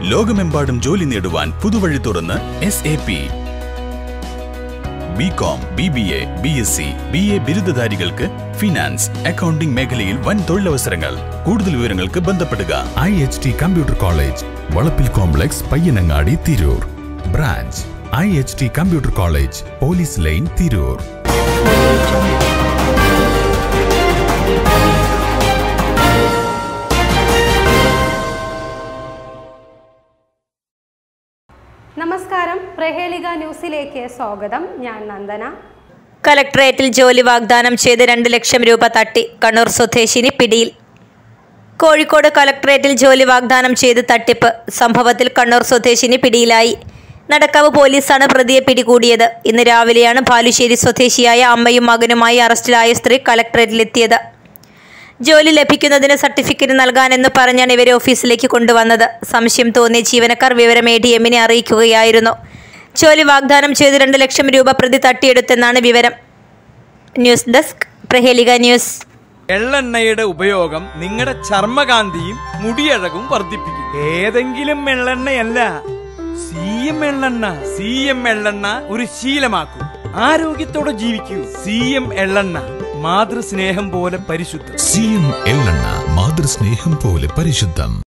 ലോകമെമ്പാടും ജോലി നേടുവാൻ പുതുവഴി തുറന്ന് S A P B com B B A B S C B A ബിരുദധാരികൾക്ക് ഫിനാൻസ് അക്കൗണ്ടിംഗ് മേഖലയിൽ വൻ തൊഴിലവസരങ്ങൾ കൂടുതൽ വിവരങ്ങൾക്ക് ബന്ധപ്പെടുക I H T computer college Valappil complex Payyanangadi Tirur branch I H T computer college police line Tirur നമസ്കാരം പ്രഹേളിക ന്യൂസിലേക്ക് സ്വാഗതം ഞാൻ നന്ദന കലക്ടറേറ്റിൽ ജോലി വാഗ്ദാനം ചെയ്ത് രണ്ട് ലക്ഷം രൂപ തട്ടി കണ്ണൂർ സ്വദേശിനി പിടിയിൽ കോഴിക്കോട് കലക്ടറേറ്റിൽ ജോലി വാഗ്ദാനം ചെയ്ത് തട്ടിപ്പ് സംഭവത്തിൽ കണ്ണൂർ സ്വദേശിനി പിടിയിലായി നടക്കാവ് പോലീസാണ് പ്രതിയെ പിടികൂടിയത് ഇന്ന് രാവിലെയാണ് ബാലുശ്ശേരി സ്വദേശിയായ അമ്മയും മകനുമായി അറസ്റ്റിലായ സ്ത്രീ കലക്ടറേറ്റിലെത്തിയത് ജോലി ലഭിക്കുന്നതിന് സർട്ടിഫിക്കറ്റ് നൽകാനെന്ന് പറഞ്ഞാണ് ഇവരെ ഓഫീസിലേക്ക് കൊണ്ടുവന്നത് സംശയം തോന്നിയ ജീവനക്കാർ വിവരം എ ഡി എമ്മിനെ അറിയിക്കുകയായിരുന്നു ജോലി വാഗ്ദാനം ചെയ്ത് രണ്ട് ലക്ഷം രൂപ പ്രതി തട്ടിയെടുത്തെന്നാണ് വിവരം ന്യൂസ് ഡെസ്ക് പ്രഹേലിക ന്യൂസ് എള്ളെണ്ണയുടെ ഉപയോഗം നിങ്ങളുടെ ചർമ്മകാന്തിയും മുടിയഴകും വർദ്ധിപ്പിക്കും ഏതെങ്കിലും എള്ളെണ്ണയല്ല സി എം എള്ളെണ്ണ സി എം എള്ളെണ്ണ ഒരു ശീലമാക്കൂ ആരോഗ്യത്തോടെ ജീവിക്കൂ സി എം എള്ളെണ്ണ മാതൃസ്നേഹം പോലെ പരിശുദ്ധം സി എം എള്ളെണ്ണ മാതൃസ്നേഹം പോലെ പരിശുദ്ധം